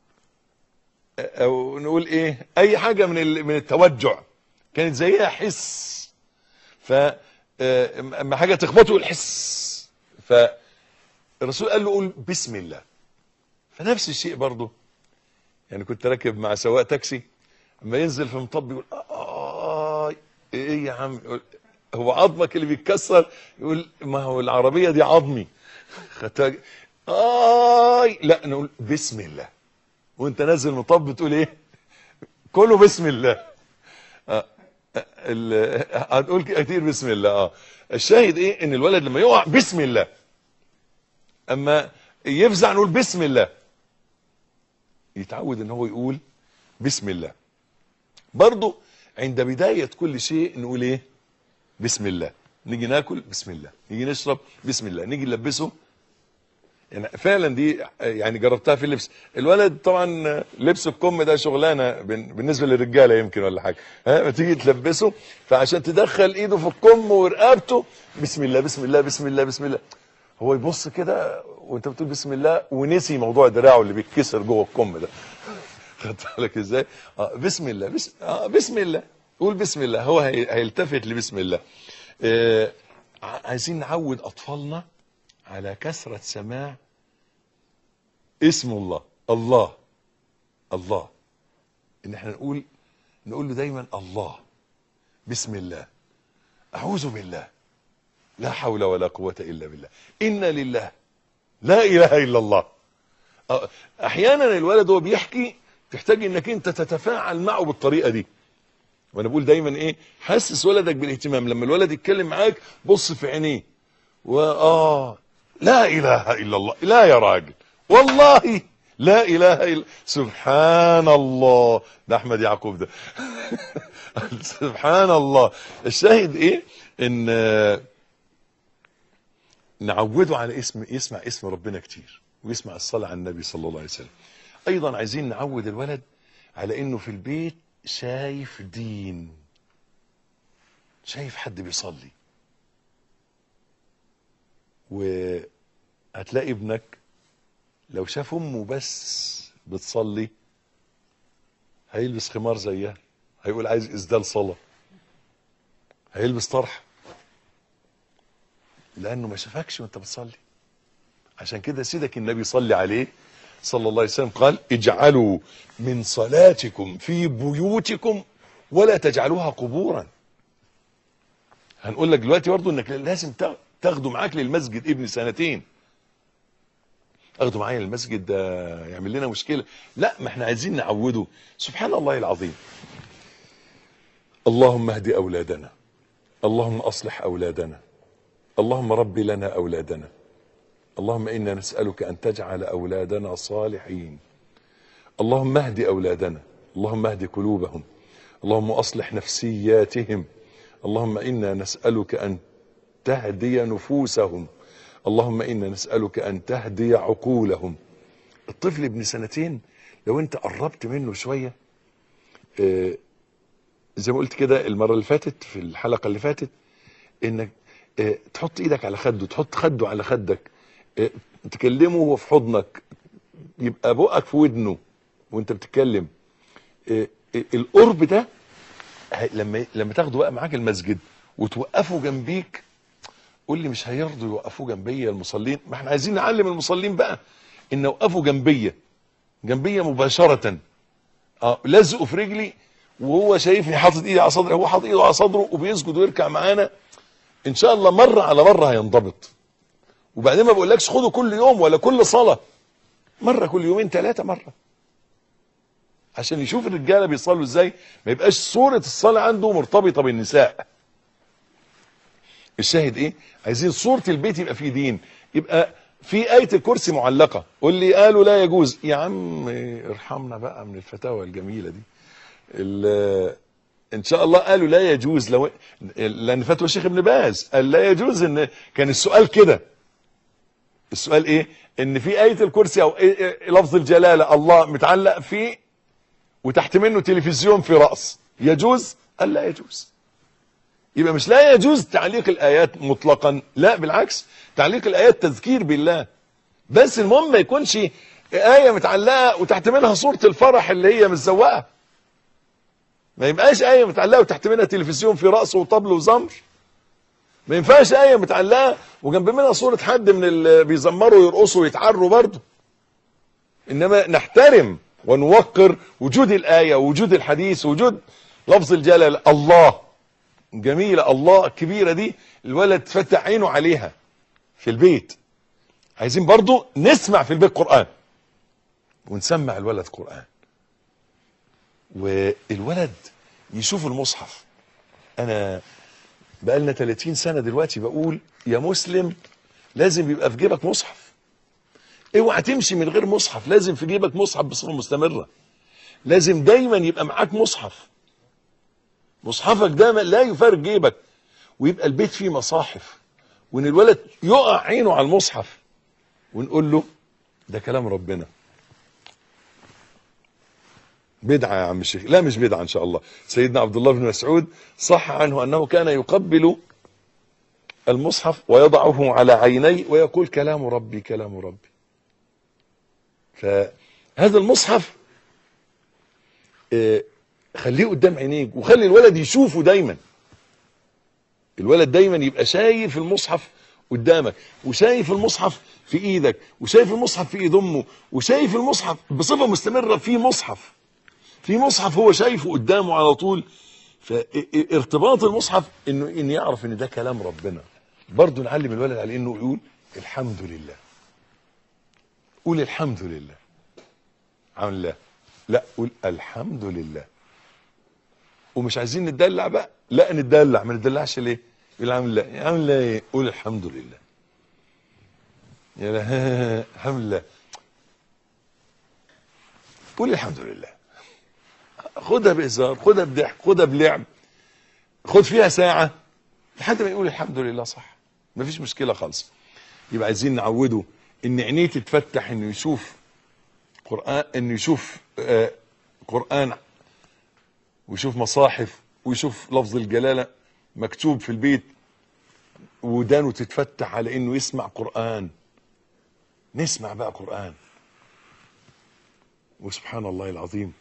او نقول ايه اي حاجة من ال- من التوجع كانت زيها حس ف آه، اما حاجة تخبطه الحس فالرسول قال له قول بسم الله فنفس الشيء برضه يعني كنت راكب مع سواق تاكسي اما ينزل في مطب يقول آه ايه يا عم يقول هو عظمك اللي بيتكسر يقول ما هو العربية دي عظمي خدتها آي لا نقول بسم الله وانت نازل مطب بتقول ايه كله بسم الله آه، ال- هنقول كتير بسم الله اه الشاهد ايه ان الولد لما يقع بسم الله اما يفزع نقول بسم الله يتعود ان هو يقول بسم الله برضو عند بداية كل شيء نقول ايه بسم الله نيجي ناكل بسم الله نيجي نشرب بسم الله نيجي نلبسه يعني فعلا دي يعني جربتها في اللبس الولد طبعا لبس الكم ده شغلانه بن- بالنسبه للرجاله يمكن ولا حاجه ها ما تيجي تلبسه فعشان تدخل ايده في الكم ورقبته بسم الله بسم الله بسم الله بسم الله هو يبص كده وانت بتقول بسم الله ونسي موضوع دراعه اللي بيتكسر جوه الكم ده خدت بالك ازاي آه بسم الله بس آه بسم الله قول بسم الله هو هي- هيلتفت لبسم الله آه ع- عايزين نعود اطفالنا على كثرة سماع اسم الله الله الله ان احنا نقول نقول له دايما الله بسم الله اعوذ بالله لا حول ولا قوة الا بالله ان لله لا اله الا الله آه، احيانا الولد وهو بيحكي تحتاج انك انت تتفاعل معه بالطريقة دي وانا بقول دايما ايه حسس ولدك بالاهتمام لما الولد يتكلم معاك بص في عينيه وآه لا إله إلا الله لا يا راجل والله لا إله إلا سبحان الله ده أحمد يعقوب ده سبحان الله الشاهد إيه إن آه، نعوده على اسم يسمع اسم ربنا كتير ويسمع الصلاة على النبي صلى الله عليه وسلم أيضا عايزين نعود الولد على إنه في البيت شايف دين شايف حد بيصلي وهتلاقي ابنك لو شاف امه بس بتصلي هيلبس خمار زيها هيقول عايز اسدال صلاه هيلبس طرح لانه ما شافكش وانت بتصلي عشان كده سيدك النبي صلي عليه صلى الله عليه وسلم قال اجعلوا من صلاتكم في بيوتكم ولا تجعلوها قبورا هنقول لك دلوقتي برضه انك لازم تا- تاخده معاك للمسجد ابن سنتين اخده معايا للمسجد ده يعمل لنا مشكله لا ما احنا عايزين نعوده سبحان الله العظيم اللهم اهد اولادنا اللهم اصلح اولادنا اللهم رب لنا اولادنا اللهم انا نسالك ان تجعل اولادنا صالحين اللهم اهد اولادنا اللهم اهد قلوبهم اللهم اصلح نفسياتهم اللهم انا نسالك ان تهدي نفوسهم اللهم انا نسالك ان تهدي عقولهم الطفل ابن سنتين لو انت قربت منه شويه آه، زي ما قلت كده المره اللي فاتت في الحلقه اللي فاتت انك آه، تحط ايدك على خده تحط خده على خدك آه، تكلمه وهو في حضنك يبقى بقك في ودنه وانت بتتكلم آه، آه، القرب ده هي- لما لما تاخده بقى معاك المسجد وتوقفه جنبيك قول لي مش هيرضوا يوقفوه جنبيا المصلين ما احنا عايزين نعلم المصلين بقى ان وقفوا جنبيا جنبيا مباشرة اه لزقوا في رجلي وهو شايفني حاطط ايدي على صدري هو حاطط ايده على صدره وبيسجد ويركع معانا ان شاء الله مرة على مرة هينضبط وبعدين ما بقولكش خده كل يوم ولا كل صلاة مرة كل يومين ثلاثة مرة عشان يشوف الرجاله بيصلوا ازاي ما يبقاش صوره الصلاه عنده مرتبطه بالنساء الشاهد ايه عايزين صورة البيت يبقى فيه دين يبقى في آية الكرسي معلقة واللي قالوا لا يجوز يا عم ارحمنا بقى من الفتاوى الجميلة دي ال- ان شاء الله قالوا لا يجوز لو لان فتوى الشيخ ابن باز قال لا يجوز ان كان السؤال كده السؤال ايه ان في آية الكرسي او إيه إيه لفظ الجلالة الله متعلق فيه وتحت منه تلفزيون في رأس يجوز قال لا يجوز يبقى مش لا يجوز تعليق الآيات مطلقا لا بالعكس تعليق الآيات تذكير بالله بس المهم ما يكونش آية متعلقة وتحت منها صورة الفرح اللي هي متزوقة ما يبقاش آية متعلقة وتحت منها تلفزيون في رأسه وطبل وزمر ما ينفعش آية متعلقة وجنب منها صورة حد من اللي بيزمروا ويرقصوا ويتعروا برضه إنما نحترم ونوقر وجود الآية ووجود الحديث ووجود لفظ الجلال الله جميلة الله الكبيرة دي الولد فتح عينه عليها في البيت عايزين برضو نسمع في البيت قرآن ونسمع الولد قرآن والولد يشوف المصحف انا بقالنا 30 سنة دلوقتي بقول يا مسلم لازم يبقى في جيبك مصحف اوعى تمشي من غير مصحف لازم في جيبك مصحف بصفة مستمرة لازم دايما يبقى معاك مصحف مصحفك ده لا يفارق جيبك ويبقى البيت فيه مصاحف وان الولد يقع عينه على المصحف ونقول له ده كلام ربنا بدعة يا عم الشيخ لا مش بدعة ان شاء الله سيدنا عبد الله بن مسعود صح عنه انه كان يقبل المصحف ويضعه على عينيه ويقول كلام ربي كلام ربي فهذا المصحف آه، خليه قدام عينيك وخلي الولد يشوفه دايما الولد دايما يبقى شايف المصحف قدامك وشايف المصحف في ايدك وشايف المصحف في ايد امه وشايف المصحف بصفه مستمره في مصحف في مصحف هو شايفه قدامه على طول فارتباط المصحف انه ان يعرف ان ده كلام ربنا برضه نعلم الولد على انه يقول الحمد لله قول الحمد لله عامل لا لا قول الحمد لله ومش عايزين نتدلع بقى لا نتدلع ما نتدلعش ليه يقول عامل لا عامل لا ايه قول الحمد لله يا لا الحمد لله قول الحمد لله خدها بهزار خدها بضحك خدها بلعب خد فيها ساعة لحد ما يقول الحمد لله صح مفيش مشكلة خالص يبقى عايزين نعوده ان عينيه تتفتح انه يشوف قرآن انه يشوف آه قرآن ويشوف مصاحف ويشوف لفظ الجلالة مكتوب في البيت ودانه تتفتح على انه يسمع قرآن نسمع بقى قرآن وسبحان الله العظيم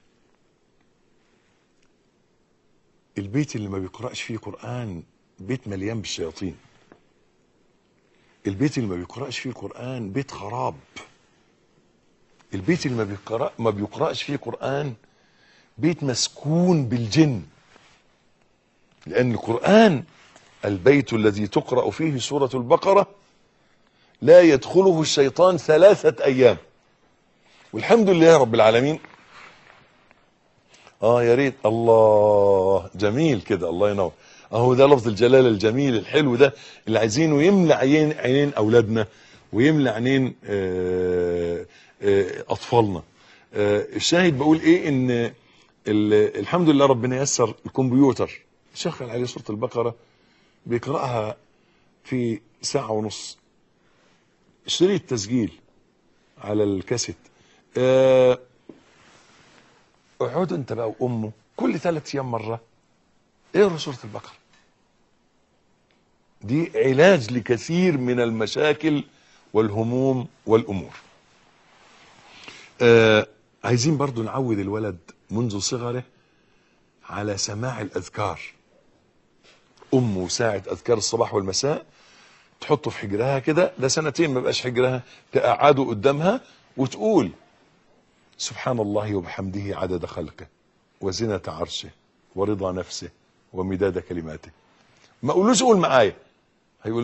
البيت اللي ما بيقرأش فيه قرآن بيت مليان بالشياطين البيت اللي ما بيقرأش فيه قرآن بيت خراب البيت اللي ما بيقرأ ما بيقرأش فيه قرآن بيت مسكون بالجن لأن القرآن البيت الذي تقرأ فيه سورة البقرة لا يدخله الشيطان ثلاثة أيام والحمد لله رب العالمين اه يا ريت الله جميل كده الله ينور اهو ده لفظ الجلال الجميل الحلو ده اللي عايزينه يملى عين عينين اولادنا ويملى عينين آه، آه، اطفالنا آه، الشاهد بقول ايه ان ال- الحمد لله ربنا يسر الكمبيوتر شغل عليه سوره البقره بيقراها في ساعه ونص شريط تسجيل على الكاسيت آه، اقعدوا انت بقى وامه كل ثلاث ايام مره اقروا سوره البقره دي علاج لكثير من المشاكل والهموم والامور آه عايزين برضو نعود الولد منذ صغره على سماع الاذكار امه ساعه اذكار الصباح والمساء تحطه في حجرها كده ده سنتين ما بقاش حجرها تقعده قدامها وتقول سبحان الله وبحمده عدد خلقه وزنة عرشه ورضا نفسه ومداد كلماته ما قولوش قول معايا هيقول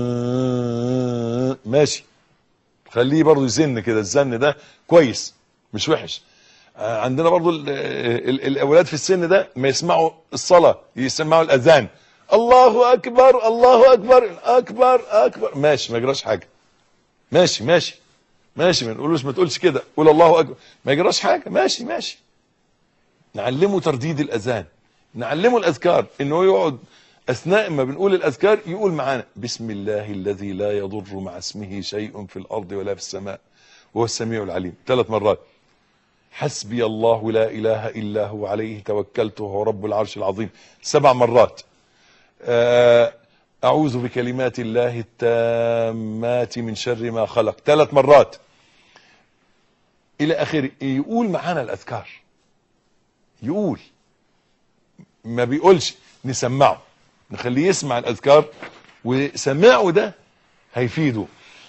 ماشي خليه برضه يزن كده الزن ده كويس مش وحش آه، عندنا برضه ال- ال- الاولاد في السن ده ما يسمعوا الصلاه يسمعوا الاذان الله اكبر الله اكبر اكبر اكبر ماشي ما يجراش حاجه ماشي ماشي ماشي ما نقولوش ما تقولش كده قول الله اكبر ما يجراش حاجه ماشي ماشي نعلمه ترديد الاذان نعلمه الاذكار انه يقعد اثناء ما بنقول الاذكار يقول معانا بسم الله الذي لا يضر مع اسمه شيء في الارض ولا في السماء وهو السميع العليم ثلاث مرات حسبي الله لا اله الا هو عليه توكلت وهو رب العرش العظيم سبع مرات آه، اعوذ بكلمات الله التامات من شر ما خلق ثلاث مرات الى اخره يقول معانا الاذكار يقول ما بيقولش نسمعه نخليه يسمع الاذكار وسماعه ده هيفيده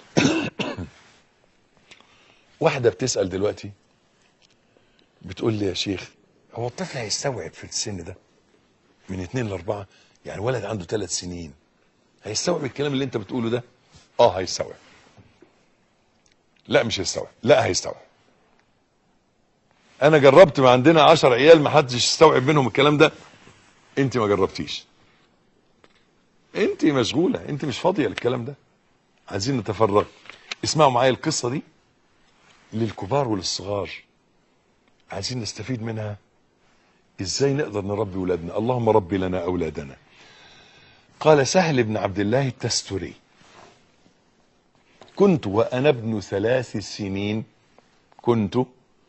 واحده بتسال دلوقتي بتقول لي يا شيخ هو الطفل هيستوعب في السن ده من اتنين لاربعه يعني ولد عنده ثلاث سنين هيستوعب الكلام اللي انت بتقوله ده اه هيستوعب لا مش هيستوعب لا هيستوعب انا جربت ما عندنا عشر عيال ما حدش يستوعب منهم الكلام ده انت ما جربتيش انت مشغوله انت مش فاضيه للكلام ده عايزين نتفرغ اسمعوا معايا القصه دي للكبار وللصغار عايزين نستفيد منها ازاي نقدر نربي ولادنا اللهم ربي لنا اولادنا قال سهل بن عبد الله التستري كنت وانا ابن ثلاث سنين كنت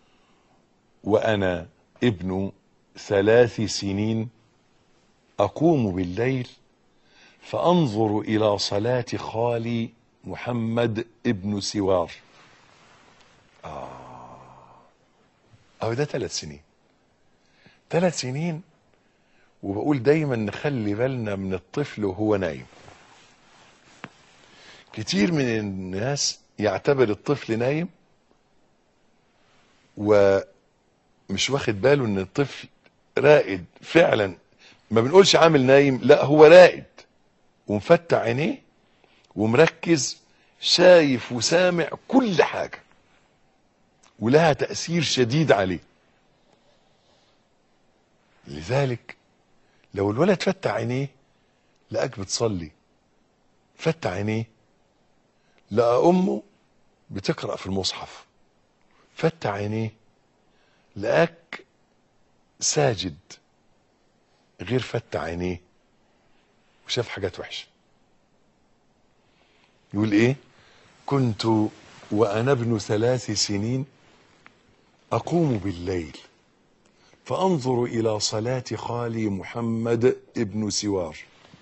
وانا ابن ثلاث سنين اقوم بالليل فانظر الى صلاه خالي محمد ابن سوار اه ده ثلاث سنين ثلاث سنين وبقول دايما نخلي بالنا من الطفل وهو نايم كتير من الناس يعتبر الطفل نايم ومش واخد باله ان الطفل رائد فعلا ما بنقولش عامل نايم لا هو رائد ومفتح عينيه ومركز شايف وسامع كل حاجة ولها تأثير شديد عليه لذلك لو الولد فتح عينيه لقاك بتصلي فتح عينيه لقى امه بتقرا في المصحف فتح عينيه لقاك ساجد غير فتح عينيه وشاف حاجات وحشه يقول ايه كنت وانا ابن ثلاث سنين اقوم بالليل فانظر الى صلاه خالي محمد ابن سوار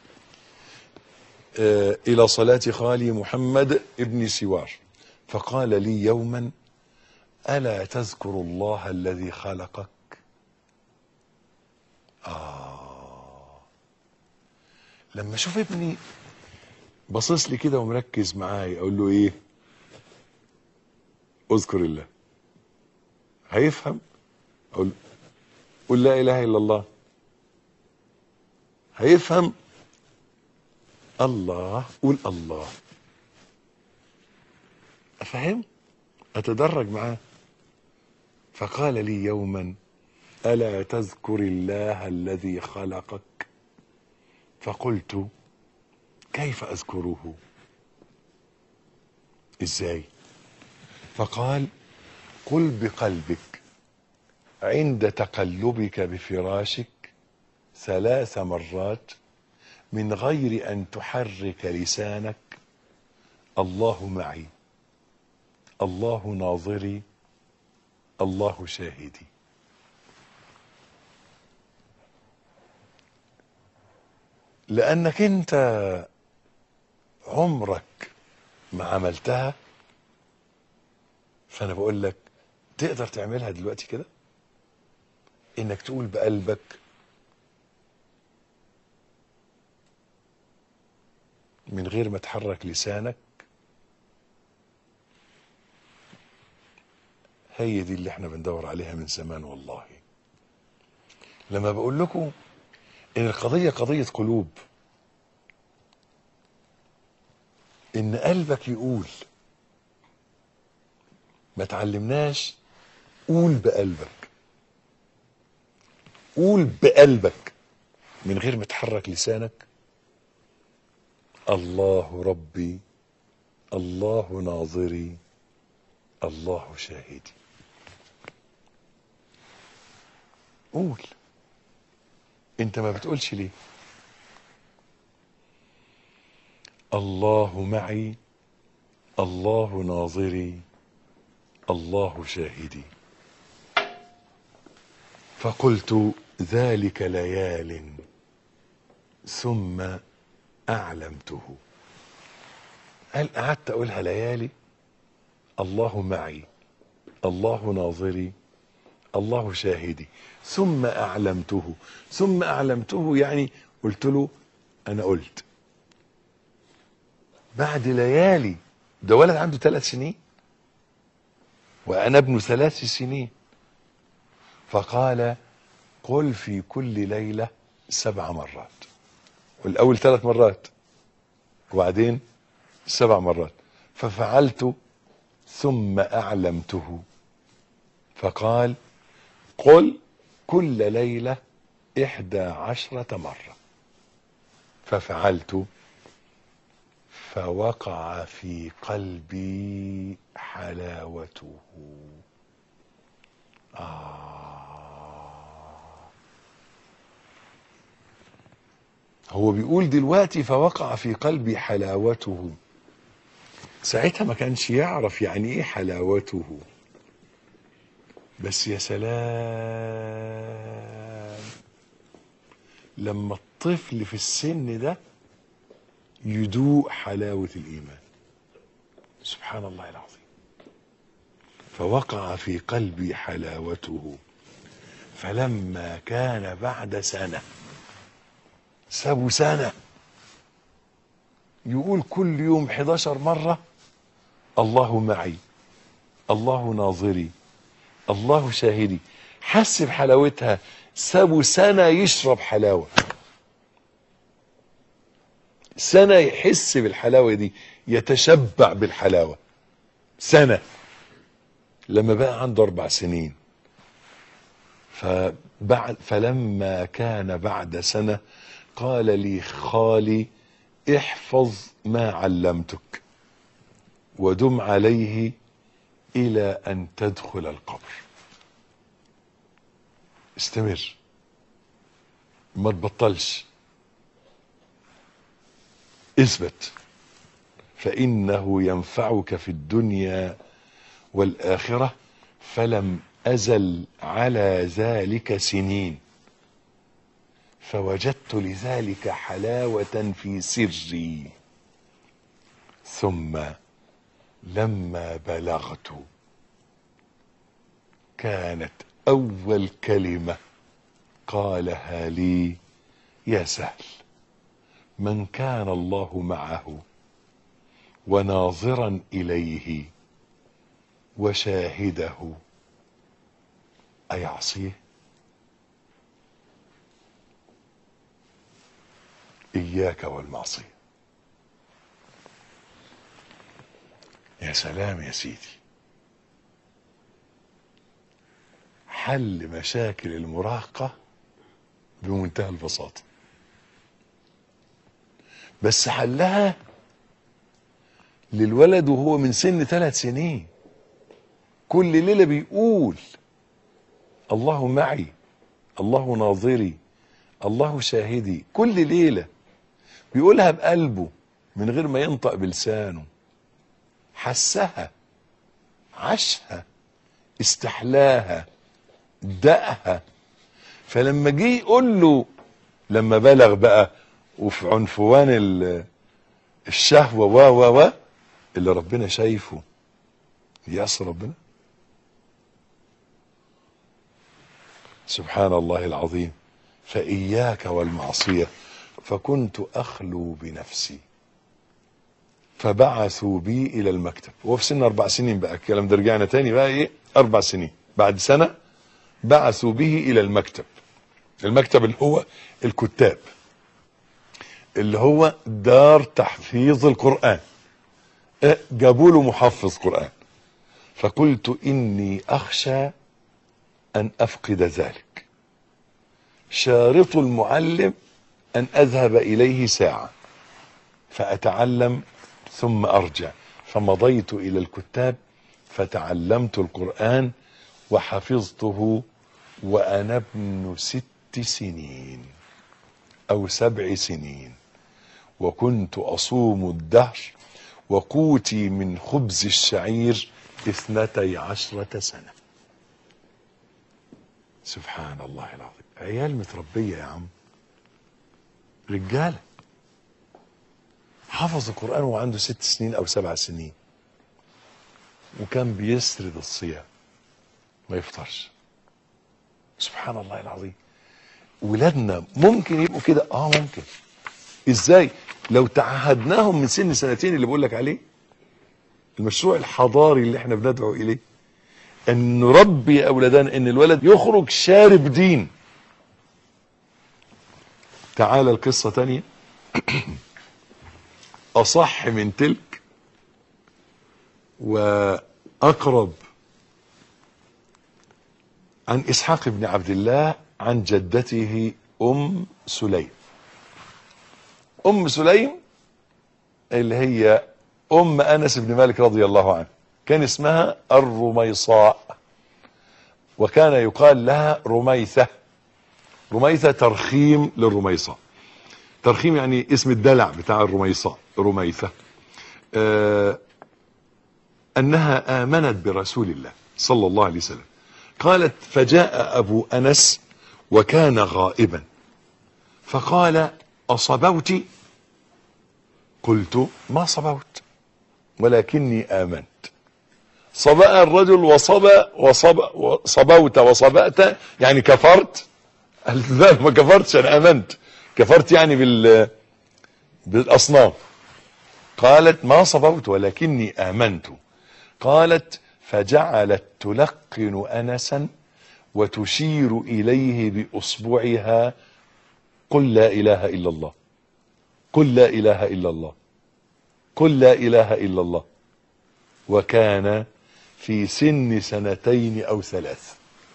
آه، الى صلاه خالي محمد ابن سوار فقال لي يوما الا تذكر الله الذي خلقك اه لما اشوف ابني باصص لي كده ومركز معايا اقول له ايه اذكر الله هيفهم اقول له قل لا اله الا الله هيفهم الله قول الله افهم اتدرج معاه فقال لي يوما الا تذكر الله الذي خلقك فقلت كيف اذكره ازاي فقال قل بقلبك عند تقلبك بفراشك ثلاث مرات من غير ان تحرك لسانك الله معي الله ناظري الله شاهدي لانك انت عمرك ما عملتها فانا بقول لك تقدر تعملها دلوقتي كده انك تقول بقلبك من غير ما تحرك لسانك هي دي اللي احنا بندور عليها من زمان والله لما بقول لكم ان القضية قضية قلوب ان قلبك يقول ما تعلمناش قول بقلبك قول بقلبك من غير ما تحرك لسانك الله ربي الله ناظري الله شاهدي قول انت ما بتقولش ليه الله معي الله ناظري الله شاهدي فقلت ذلك ليال ثم أعلمته هل قعدت أقولها ليالي الله معي الله ناظري الله شاهدي ثم أعلمته ثم أعلمته يعني قلت له أنا قلت بعد ليالي ده ولد عنده ثلاث سنين وأنا ابن ثلاث سنين فقال قل في كل ليلة سبع مرات والأول ثلاث مرات وبعدين سبع مرات ففعلت ثم أعلمته فقال قل كل ليلة إحدى عشرة مرة ففعلت فوقع في قلبي حلاوته آه هو بيقول دلوقتي فوقع في قلبي حلاوته ساعتها ما كانش يعرف يعني ايه حلاوته بس يا سلام لما الطفل في السن ده يدوق حلاوة الإيمان سبحان الله العظيم فوقع في قلبي حلاوته فلما كان بعد سنة سابوا سنة يقول كل يوم 11 مرة الله معي الله ناظري الله شاهدي حس بحلاوتها سابوا سنة يشرب حلاوة سنة يحس بالحلاوة دي يتشبع بالحلاوة سنة لما بقى عنده أربع سنين فبعد فلما كان بعد سنة قال لي خالي احفظ ما علمتك ودم عليه إلى أن تدخل القبر استمر ما تبطلش اثبت فإنه ينفعك في الدنيا والآخرة فلم أزل على ذلك سنين فوجدت لذلك حلاوة في سري ثم لما بلغت كانت أول كلمة قالها لي يا سهل من كان الله معه وناظرا إليه وشاهده أيعصيه إياك والمعصية يا سلام يا سيدي حل مشاكل المراهقة بمنتهى البساطة بس حلها للولد وهو من سن ثلاث سنين كل ليلة بيقول الله معي الله ناظري الله شاهدي كل ليلة بيقولها بقلبه من غير ما ينطق بلسانه حسها عاشها استحلاها دقها فلما جه يقول له لما بلغ بقى وفي عنفوان ال- الشهوة و و و اللي ربنا شايفه يأس ربنا سبحان الله العظيم فإياك والمعصية فكنت أخلو بنفسي فبعثوا بي إلى المكتب وهو في سن أربع سنين بقى الكلام ده رجعنا تاني بقى إيه أربع سنين بعد سنة بعثوا به إلى المكتب المكتب اللي هو الكتاب اللي هو دار تحفيظ القرآن إيه، جابوا له محفظ قرآن فقلت إني أخشى أن أفقد ذلك شارط المعلم أن أذهب إليه ساعة فأتعلم ثم أرجع فمضيت إلى الكتاب فتعلمت القرآن وحفظته وأنا ابن ست سنين أو سبع سنين وكنت أصوم الدهر وقوتي من خبز الشعير اثنتي عشرة سنة سبحان الله العظيم عيال متربية يا عم رجالة حفظ القرآن وهو عنده ست سنين أو سبع سنين وكان بيسرد الصيام ما يفطرش سبحان الله العظيم ولادنا ممكن يبقوا كده اه ممكن ازاي لو تعهدناهم من سن سنتين اللي بقول لك عليه المشروع الحضاري اللي احنا بندعو اليه ان نربي اولادنا ان الولد يخرج شارب دين تعال القصة تانية اصح من تلك واقرب عن اسحاق بن عبد الله عن جدته ام سليم ام سليم اللي هي ام انس بن مالك رضي الله عنه كان اسمها الرميصاء وكان يقال لها رميثة رميثة ترخيم للرميصاء ترخيم يعني اسم الدلع بتاع الرميصاء رميثة آه انها امنت برسول الله صلى الله عليه وسلم قالت فجاء ابو انس وكان غائبا فقال اصبوت قلت ما صبوت ولكني امنت صبأ الرجل وصبأ وصب صبوت وصبأت يعني كفرت قالت لا ما كفرتش انا امنت كفرت يعني بال بالاصنام قالت ما صبوت ولكني امنت قالت فجعلت تلقن انسا وتشير اليه باصبعها قل لا اله الا الله قل لا اله الا الله قل لا اله الا الله وكان في سن سنتين او ثلاث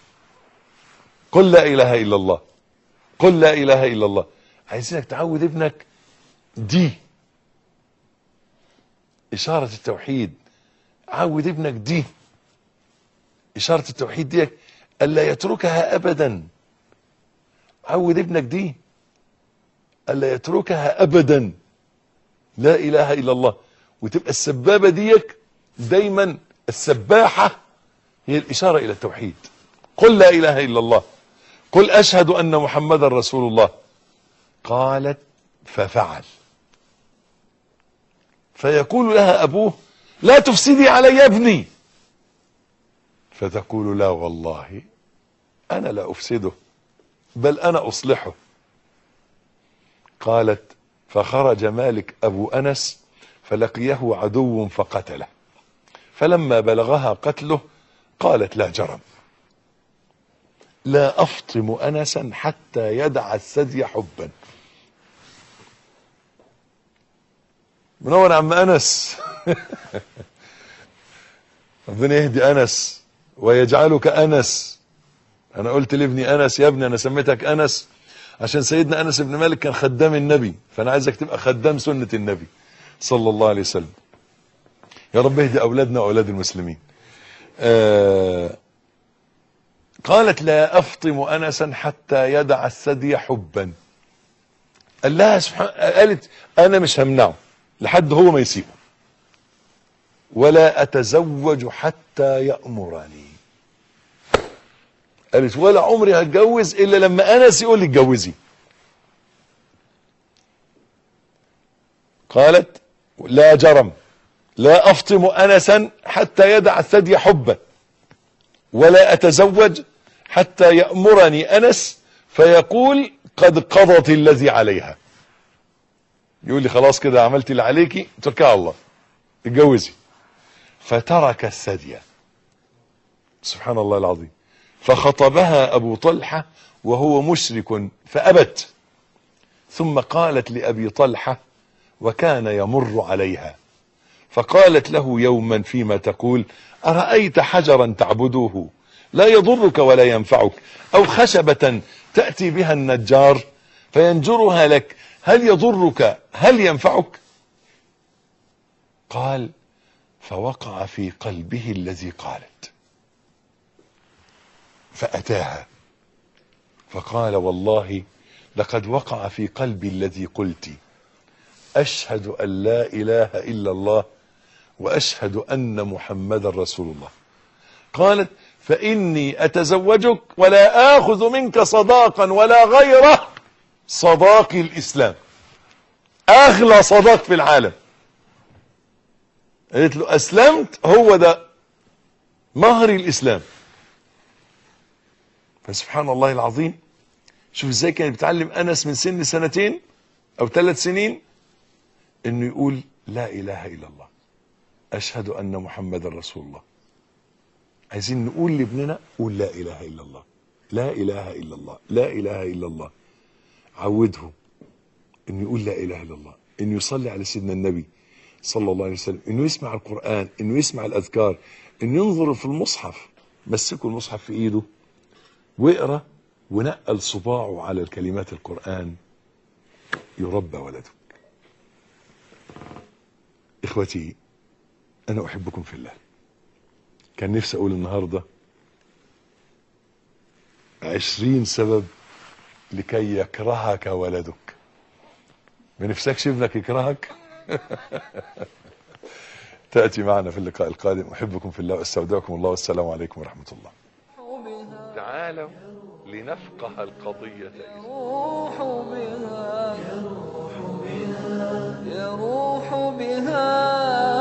قل لا اله الا الله قل لا اله الا الله عايزينك تعود ابنك دي اشارة التوحيد عود ابنك دي اشارة التوحيد دي الا يتركها ابدا عود ابنك دي الا يتركها ابدا لا اله الا الله وتبقى السبابة ديك دايما السباحة هي الاشارة الى التوحيد قل لا اله الا الله قل اشهد ان محمدا رسول الله قالت ففعل فيقول لها ابوه لا تفسدي علي يا ابني فتقول لا والله انا لا افسده بل انا اصلحه قالت فخرج مالك ابو انس فلقيه عدو فقتله فلما بلغها قتله قالت لا جرم لا افطم انسا حتى يدع الثدي حبا منور عم انس ربنا يهدي انس ويجعلك انس انا قلت لابني انس يا ابني انا سميتك انس عشان سيدنا انس بن مالك كان خدام النبي فانا عايزك تبقى خدام سنة النبي صلى الله عليه وسلم يا رب اهدي اولادنا واولاد المسلمين آه قالت لا افطم انسا حتى يدع الثدي حبا قال لها سبحان قالت انا مش همنعه لحد هو ما يسيبه ولا اتزوج حتى يأمرني قالت ولا عمري هتجوز الا لما انس يقول لي اتجوزي قالت لا جرم لا افطم انسا حتى يدع الثدي حبا ولا اتزوج حتى يأمرني انس فيقول قد قضت الذي عليها يقول لي خلاص كده عملت اللي عليكي توكل على الله اتجوزي فترك الثدي سبحان الله العظيم فخطبها ابو طلحة وهو مشرك فابت ثم قالت لابي طلحة وكان يمر عليها فقالت له يوما فيما تقول أرأيت حجرا تعبدوه لا يضرك ولا ينفعك أو خشبة تأتي بها النجار فينجرها لك هل يضرك هل ينفعك قال فوقع في قلبه الذي قالت فأتاها فقال والله لقد وقع في قلبي الذي قلت أشهد أن لا إله إلا الله وأشهد أن محمد رسول الله قالت فإني أتزوجك ولا آخذ منك صداقا ولا غيره صداقي الإسلام أغلى صداق في العالم قالت له أسلمت هو ده مهر الإسلام فسبحان الله العظيم شوف ازاي كان بيتعلم أنس من سن سنتين أو ثلاث سنين إنه يقول لا إله إلا الله أشهد أن محمد رسول الله عايزين نقول لابننا قول لا إله إلا الله لا إله إلا الله لا إله إلا الله عوده إنه يقول لا إله إلا الله إنه يصلي على سيدنا النبي صلى الله عليه وسلم إنه يسمع القرآن إنه يسمع الأذكار إنه ينظر في المصحف مسكوا المصحف في إيده واقرأ ونقل صباعه على الكلمات القرآن يربى ولدك إخوتي أنا أحبكم في الله كان نفسي أقول النهاردة عشرين سبب لكي يكرهك ولدك ما نفسكش ابنك يكرهك تأتي معنا في اللقاء القادم أحبكم في الله وأستودعكم الله والسلام عليكم ورحمة الله بها تعالوا لنفقه القضية يروح بها يروح بها